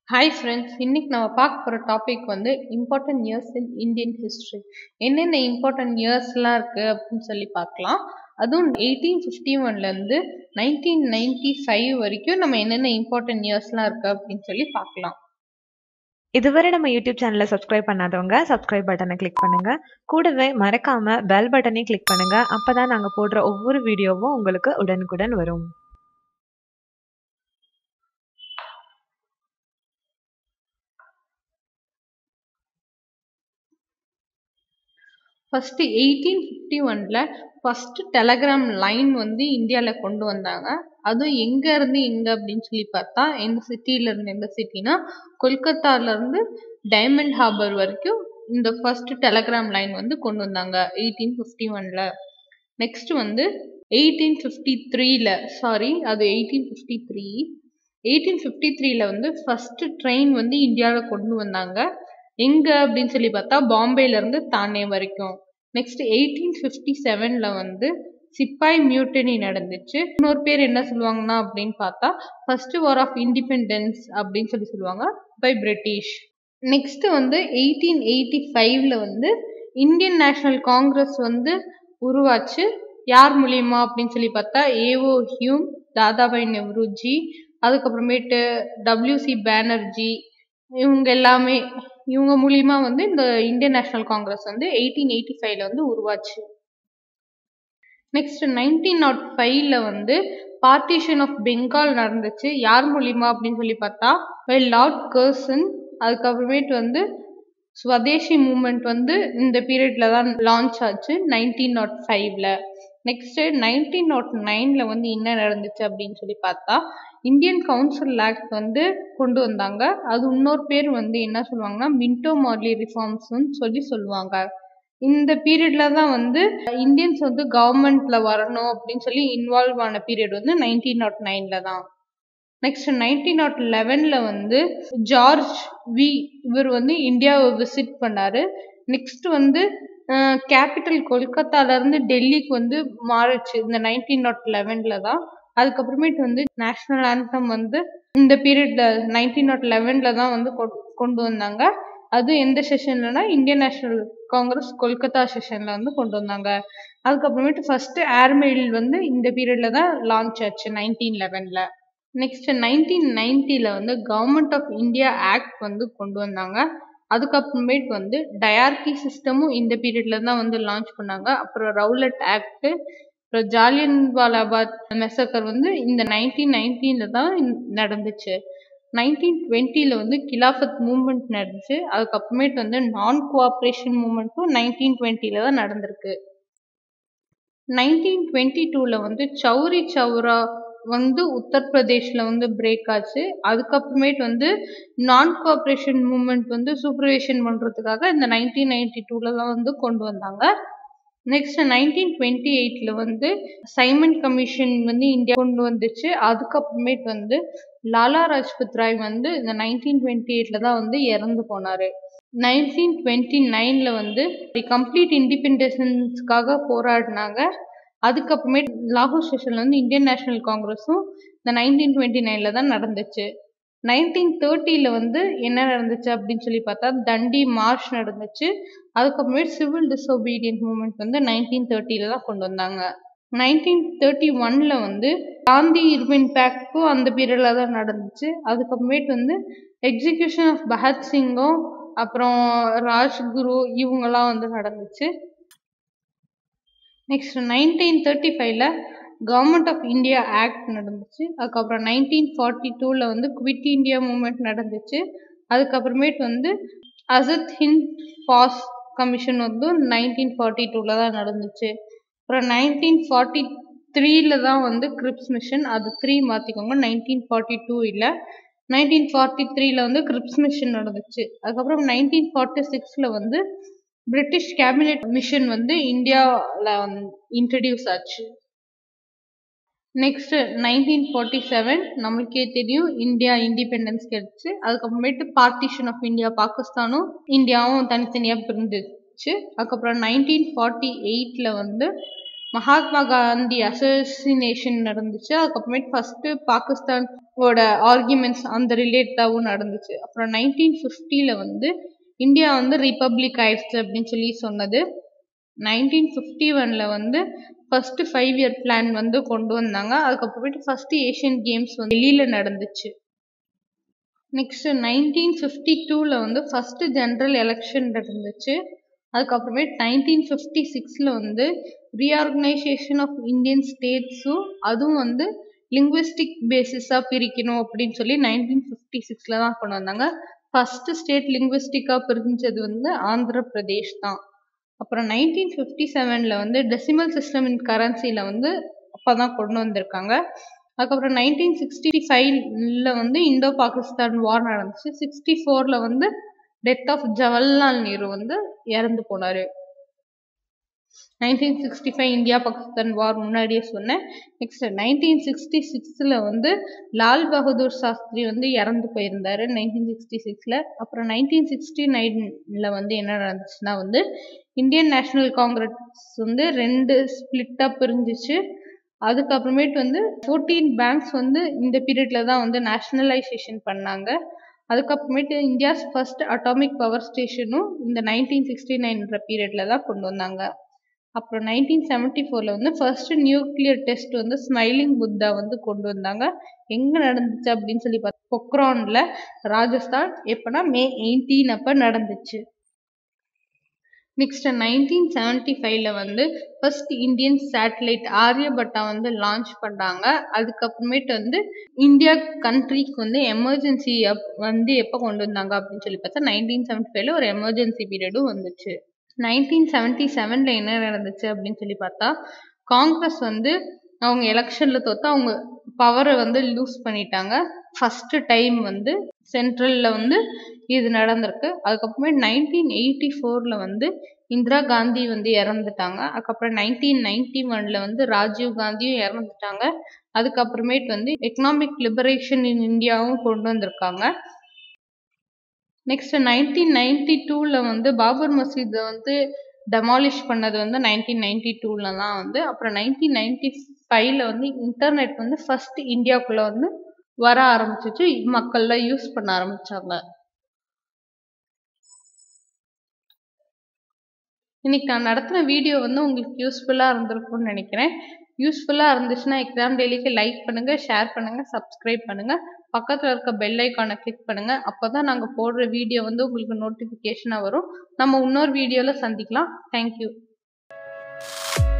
hi friends இன்னைக்கு நம்ம பார்க்க போகிற டாபிக் வந்து important years in Indian history என்னென்ன இம்பார்ட்டன்ட் இயர்ஸ்லாம் இருக்குது அப்படின்னு சொல்லி பார்க்கலாம் அதுவும் எயிட்டீன் ஃபிஃப்டி ஒன்லேருந்து நைன்டீன் நைன்டி ஃபைவ் வரைக்கும் நம்ம என்னென்ன இம்பார்ட்டன்ட் இயர்ஸ்லாம் இருக்குது அப்படின்னு சொல்லி பார்க்கலாம் இதுவரை நம்ம யூடியூப் சேனலை சப்ஸ்கிரைப் பண்ணாதவங்க சப்ஸ்கிரைப் பட்டனை கிளிக் பண்ணுங்க கூடவே மறக்காம பெல் பட்டனையும் கிளிக் பண்ணுங்க அப்பதான் நாங்க போடுற ஒவ்வொரு வீடியோவும் உங்களுக்கு உடனுக்குடன் வரும் ஃபஸ்ட்டு எயிட்டீன் ஃபிஃப்டி ஒனில் ஃபஸ்ட்டு டெலகிராம் லைன் வந்து இந்தியாவில் கொண்டு வந்தாங்க அதுவும் எங்கேருந்து எங்கே அப்படின்னு சொல்லி பார்த்தா எந்த சிட்டியிலேருந்து எந்த சிட்டினா கொல்கத்தாலேருந்து டைமண்ட் ஹார்பர் வரைக்கும் இந்த ஃபஸ்ட்டு டெலகிராம் லைன் வந்து கொண்டு வந்தாங்க எயிட்டீன் ஃபிஃப்டி ஒனில் நெக்ஸ்ட் வந்து எயிட்டீன் ஃபிஃப்டி த்ரீல சாரி அது eighteen fifty three eighteen fifty த்ரீல வந்து ஃபஸ்ட்டு ட்ரெயின் வந்து இந்தியாவில் கொண்டு வந்தாங்க எங்கே அப்படின்னு சொல்லி பார்த்தா பாம்பேலேருந்து தானே வரைக்கும் நெக்ஸ்ட் எயிட்டீன் ஃபிஃப்டி செவனில் வந்து சிப்பாய் மியூட்டனி நடந்துச்சு இன்னொரு பேர் என்ன சொல்லுவாங்கன்னா அப்படின்னு பார்த்தா ஃபர்ஸ்ட் வார் ஆஃப் இண்டிபெண்டன்ஸ் அப்படின்னு சொல்லி சொல்லுவாங்க பை பிரிட்டிஷ் நெக்ஸ்ட் வந்து எயிட்டீன் எயிட்டி ஃபைவ்ல வந்து இந்தியன் நேஷனல் காங்கிரஸ் வந்து உருவாச்சு யார் மூலியமா அப்படின்னு சொல்லி பார்த்தா ஏஓ ஹியூம் தாதாபாய் நெவ்ருஜி அதுக்கப்புறமேட்டு டபிள்யூசி பேனர்ஜி இவங்க எல்லாமே இவங்க மூலியமா வந்து இந்த இந்தியன் நேஷனல் காங்கிரஸ் வந்து எயிட்டீன் எயிட்டி ஃபைவ்ல வந்து உருவாச்சு நெக்ஸ்ட் நைன்டீன் நாட் ஃபைவ்ல வந்து பார்ட்டிஷன் ஆஃப் பெங்கால் நடந்துச்சு யார் மூலியமா அப்படின்னு சொல்லி பார்த்தா பை லார்ட் கர்சன் அதுக்கப்புறமேட்டு வந்து ஸ்வதேசி மூமெண்ட் வந்து இந்த பீரியட்ல தான் லான்ச் ஆச்சு நைன்டீன் நாட் ஃபைவ்ல நெக்ஸ்ட் நைன்டீன் நாட் நைன்ல வந்து என்ன நடந்துச்சு அப்படின்னு சொல்லி பார்த்தா இந்தியன் கவுன்சில் ஆக்ட் வந்து கொண்டு வந்தாங்க அது இன்னொரு பேர் வந்து என்ன சொல்லுவாங்கன்னா மின்டோ மார்லி ரிஃபார்ம்ஸ்னு சொல்லி சொல்லுவாங்க இந்த பீரியட்ல தான் வந்து இந்தியன்ஸ் வந்து கவர்மெண்ட்ல வரணும் அப்படின்னு சொல்லி இன்வால்வ் ஆன பீரியட் வந்து நைன்டீன் நாட் நைன்ல தான் நெக்ஸ்ட் நைன்டீன் நாட் லெவன்ல வந்து ஜார்ஜ் வி இவர் வந்து இந்தியாவை விசிட் பண்ணாரு நெக்ஸ்ட் வந்து கேபிட்டல் கொல்கத்தால இருந்து டெல்லிக்கு வந்து மாறுச்சு இந்த நைன்டீன் நாட் லெவன்ல தான் அதுக்கப்புறமேட்டு வந்து நேஷனல் ஆந்தம் வந்து இந்த பீரியட்ல நைன்டீன் நாட் லெவன்ல தான் வந்து கொண்டு வந்தாங்க அது எந்த செஷன்லனா இந்தியன் நேஷனல் காங்கிரஸ் கொல்கத்தா செஷன்ல வந்து கொண்டு வந்தாங்க அதுக்கப்புறமேட்டு ஃபர்ஸ்ட் ஏர்மெயில் வந்து இந்த பீரியட்ல தான் லான்ச் ஆச்சு நைன்டீன் லெவன்ல நெக்ஸ்ட் நைன்டீன் நைன்டில வந்து கவர்மெண்ட் ஆஃப் இந்தியா ஆக்ட் வந்து கொண்டு வந்தாங்க அதுக்கப்புறமேட்டு வந்து டயார்கி சிஸ்டமும் இந்த பீரியட்ல தான் வந்து லான்ச் பண்ணாங்க அப்புறம் ரவுலட் ஆக்ட் அப்புறம் ஜாலியன் வாலாபாத் மெசக்கர் வந்து இந்த நைன்டீன் நைன்டீன்ல தான் நடந்துச்சு நைன்டீன் டுவெண்ட்டியில் வந்து கிலாஃபத் மூமெண்ட் நடந்துச்சு அதுக்கப்புறமேட்டு வந்து நான் கோஆப்ரேஷன் மூமெண்ட்டும் நைன்டீன் டுவெண்ட்டியில் தான் நடந்திருக்கு நைன்டீன் டுவெண்ட்டி டூவில் வந்து சௌரி சௌரா வந்து உத்தரப்பிரதேஷில் வந்து பிரேக் ஆச்சு அதுக்கப்புறமேட்டு வந்து நான் கோஆப்ரேஷன் மூமெண்ட் வந்து சூப்பர்வேஷன் பண்ணுறதுக்காக இந்த நைன்டீன் நைன்டி டூவில் தான் வந்து கொண்டு வந்தாங்க நெக்ஸ்ட் நைன்டீன் டுவெண்ட்டி எயிட்ல வந்து சைமன் கமிஷன் வந்து இந்தியா கொண்டு வந்துச்சு அதுக்கப்புறமேட்டு வந்து லாலா ராஜ்பத் ராய் வந்து இந்த நைன்டீன் டுவெண்ட்டி எயிட்ல தான் வந்து இறந்து போனாரு நைன்டீன் டுவெண்ட்டி நைன்ல வந்து கம்ப்ளீட் இண்டிபெண்டன்ஸ்க்காக போராடினாங்க அதுக்கப்புறமேட்டு லாகூர் ஸ்டேஷன்ல வந்து இந்தியன் நேஷனல் காங்கிரஸும் இந்த நைன்டீன் டுவெண்ட்டி நைன்ல தான் நடந்துச்சு நைன்டீன் தேர்ட்டியில் வந்து என்ன நடந்துச்சு அப்படின்னு சொல்லி பார்த்தா தண்டி மார்ச் நடந்துச்சு அதுக்கப்புறமேட்டு சிவில் டிசோபீடியன்ட் மூமெண்ட் வந்து நைன்டீன் தேர்ட்டியில தான் கொண்டு வந்தாங்க நைன்டீன் தேர்ட்டி ஒன்ல வந்து காந்தி இர்வின் பேக்டும் அந்த பீரியட்ல தான் நடந்துச்சு அதுக்கப்புறமேட்டு வந்து எக்ஸிகியூஷன் ஆஃப் பகத் சிங்கும் அப்புறம் ராஜ்குரு இவங்கெல்லாம் வந்து நடந்துச்சு நெக்ஸ்ட் நைன்டீன் தேர்ட்டி ஃபைவ்ல கவர்மெண்ட் ஆஃப் இந்தியா ஆக்ட் நடந்துச்சு அதுக்கப்புறம் நைன்டீன் ஃபார்ட்டி டூவில் வந்து குவிட் இந்தியா மூமெண்ட் நடந்துச்சு அதுக்கப்புறமேட்டு வந்து அசத் ஹிந்த் பாஸ் கமிஷன் வந்து நைன்டீன் ஃபார்ட்டி டூவில் தான் நடந்துச்சு அப்புறம் நைன்டீன் ஃபார்ட்டி த்ரீல தான் வந்து கிரிப்ஸ் மிஷன் அது த்ரீ மாற்றிக்கோங்க நைன்டீன் ஃபார்ட்டி டூ இல்லை நைன்டீன் ஃபார்ட்டி த்ரீல வந்து கிரிப்ஸ் மிஷன் நடந்துச்சு அதுக்கப்புறம் நைன்டீன் ஃபார்ட்டி சிக்ஸில் வந்து பிரிட்டிஷ் கேபினெட் மிஷன் வந்து இந்தியாவில் இன்ட்ரடியூஸ் ஆச்சு நெக்ஸ்ட் நைன்டீன் ஃபார்ட்டி செவன் நம்மளுக்கே தெரியும் இந்தியா இண்டிபெண்டன்ஸ் கிடைச்சு அதுக்கப்புறமேட்டு பார்ட்டிஷன் ஆஃப் இந்தியா பாகிஸ்தானும் இந்தியாவும் தனித்தனியாக பிரிந்துச்சு அதுக்கப்புறம் நைன்டீன் ஃபார்ட்டி எயிட்டில் வந்து மகாத்மா காந்தி அசோசினேஷன் நடந்துச்சு அதுக்கப்புறமேட்டு ஃபர்ஸ்ட் பாகிஸ்தான் ஓட ஆர்கியூமெண்ட்ஸ் அந்த ரிலேட்டடாகவும் நடந்துச்சு அப்புறம் நைன்டீன் ஃபிஃப்டியில் வந்து இந்தியா வந்து ரிப்பப்ளிக் ஆயிடுச்சு அப்படின்னு சொல்லி சொன்னது நைன்டீன் ஃபிஃப்டி ஒனில் வந்து ஃபஸ்ட்டு ஃபைவ் இயர் பிளான் வந்து கொண்டு வந்தாங்க அதுக்கப்புறமேட்டு ஃபஸ்ட்டு ஏஷியன் கேம்ஸ் வந்து வெளியில் நடந்துச்சு நெக்ஸ்ட் நைன்டீன் ஃபிஃப்டி டூவில் வந்து ஃபஸ்ட்டு ஜென்ரல் எலெக்ஷன் நடந்துச்சு அதுக்கப்புறமேட்டு நைன்டீன் ஃபிஃப்டி சிக்ஸில் வந்து ரீஆர்கனைசேஷன் ஆஃப் இந்தியன் ஸ்டேட்ஸும் அதுவும் வந்து லிங்குவிஸ்டிக் பேசிஸாக பிரிக்கணும் அப்படின்னு சொல்லி நைன்டீன் ஃபிஃப்டி சிக்ஸில் தான் கொண்டு வந்தாங்க ஃபஸ்ட்டு ஸ்டேட் லிங்குவிஸ்டிக்காக பிரிஞ்சது வந்து ஆந்திர பிரதேஷ் தான் அப்புறம் நைன்டீன் ஃபிஃப்டி செவனில் வந்து டெசிமல் சிஸ்டம் இன் கரன்சியில் வந்து அப்போ தான் கொண்டு வந்திருக்காங்க அதுக்கப்புறம் நைன்டீன் சிக்ஸ்டி ஃபைவ்ல வந்து இந்தோ பாகிஸ்தான் வார் நடந்துச்சு சிக்ஸ்டி ஃபோரில் வந்து டெத் ஆஃப் ஜவஹர்லால் நேரு வந்து இறந்து போனார் nineteen sixty five India Pakistan war முன்னாடியே சொன்னேன் நெக்ஸ்ட் நைன்டீன் சிக்ஸ்டி சிக்ஸில் வந்து லால் பகதூர் சாஸ்திரி வந்து இறந்து போயிருந்தாரு நைன்டீன் சிக்ஸ்டி சிக்ஸில் அப்புறம் நைன்டீன் சிக்ஸ்டி நைனில் வந்து என்ன நடந்துச்சுன்னா வந்து இந்தியன் நேஷனல் காங்கிரஸ் வந்து ரெண்டு ஸ்பிளிட்டாக பிரிஞ்சிச்சு அதுக்கப்புறமேட்டு வந்து ஃபோர்டீன் பேங்க்ஸ் வந்து இந்த பீரியடில் தான் வந்து நேஷ்னலைசேஷன் பண்ணாங்க அதுக்கப்புறமேட்டு இந்தியாஸ் ஃபர்ஸ்ட் அட்டாமிக் பவர் ஸ்டேஷனும் இந்த நைன்டீன் சிக்ஸ்டி நைன்ற பீரியடில் தான் கொண்டு வந்தாங்க அப்புறம் நைன்டீன் செவன்ட்டி ஃபோரில் வந்து ஃபர்ஸ்ட் நியூக்ளியர் டெஸ்ட் வந்து ஸ்மைலிங் புத்தா வந்து கொண்டு வந்தாங்க எங்கே நடந்துச்சு அப்படின்னு சொல்லி பார்த்தா பொக்ரானில் ராஜஸ்தான் எப்போனா மே எயிட்டீன் அப்போ நடந்துச்சு நெக்ஸ்ட் நைன்டீன் செவன்ட்டி ஃபைவ்ல வந்து ஃபர்ஸ்ட் இந்தியன் சேட்டலைட் ஆரியபட்டா வந்து லான்ச் பண்ணாங்க அதுக்கப்புறமேட்டு வந்து இந்தியா கண்ட்ரிக்கு வந்து எமர்ஜென்சி வந்து எப்போ கொண்டு வந்தாங்க அப்படின்னு சொல்லி பார்த்தா நைன்டீன் செவன்ட்டி ஃபைவ்ல ஒரு எமர்ஜென்சி பீரியடும் வந்துச்சு நைன்டீன் செவன்ட்டி செவனில் என்ன நடந்துச்சு அப்படின்னு சொல்லி பார்த்தா காங்கிரஸ் வந்து அவங்க எலெக்ஷனில் தோற்று அவங்க பவரை வந்து லூஸ் பண்ணிட்டாங்க ஃபஸ்ட்டு டைம் வந்து சென்ட்ரலில் வந்து இது நடந்திருக்கு அதுக்கப்புறமே நைன்டீன் எயிட்டி ஃபோரில் வந்து இந்திரா காந்தி வந்து இறந்துட்டாங்க அதுக்கப்புறம் நைன்டீன் நைன்டி ஒனில் வந்து ராஜீவ் காந்தியும் இறந்துட்டாங்க அதுக்கப்புறமேட்டு வந்து எக்கனாமிக் லிபரேஷன் இன் இந்தியாவும் கொண்டு வந்திருக்காங்க நெக்ஸ்ட் நைன்டீன் நைன்டி டூவில் வந்து பாபர் மசீதை வந்து டெமாலிஷ் பண்ணது வந்து நைன்டீன் நைன்டி டூவில் தான் வந்து அப்புறம் நைன்டீன் நைன்டி ஃபைவ்ல வந்து இன்டர்நெட் வந்து ஃபர்ஸ்ட் இந்தியாவுக்குள்ளே வந்து வர ஆரம்பிச்சிச்சு மக்கள்லாம் யூஸ் பண்ண ஆரம்பிச்சாங்க இன்னைக்கு நான் நடத்தின வீடியோ வந்து உங்களுக்கு யூஸ்ஃபுல்லாக இருந்திருக்கும்னு நினைக்கிறேன் யூஸ்ஃபுல்லாக இருந்துச்சுன்னா எக்ஸாம் டெய்லிக்கு லைக் பண்ணுங்கள் ஷேர் பண்ணுங்கள் சப்ஸ்கிரைப் பண்ணுங்கள் பக்கத்தில் இருக்க பெல் ஐக்கானை கிளிக் பண்ணுங்கள் அப்போ தான் நாங்கள் போடுற வீடியோ வந்து உங்களுக்கு நோட்டிஃபிகேஷனாக வரும் நம்ம இன்னொரு வீடியோவில் சந்திக்கலாம் தேங்க்யூ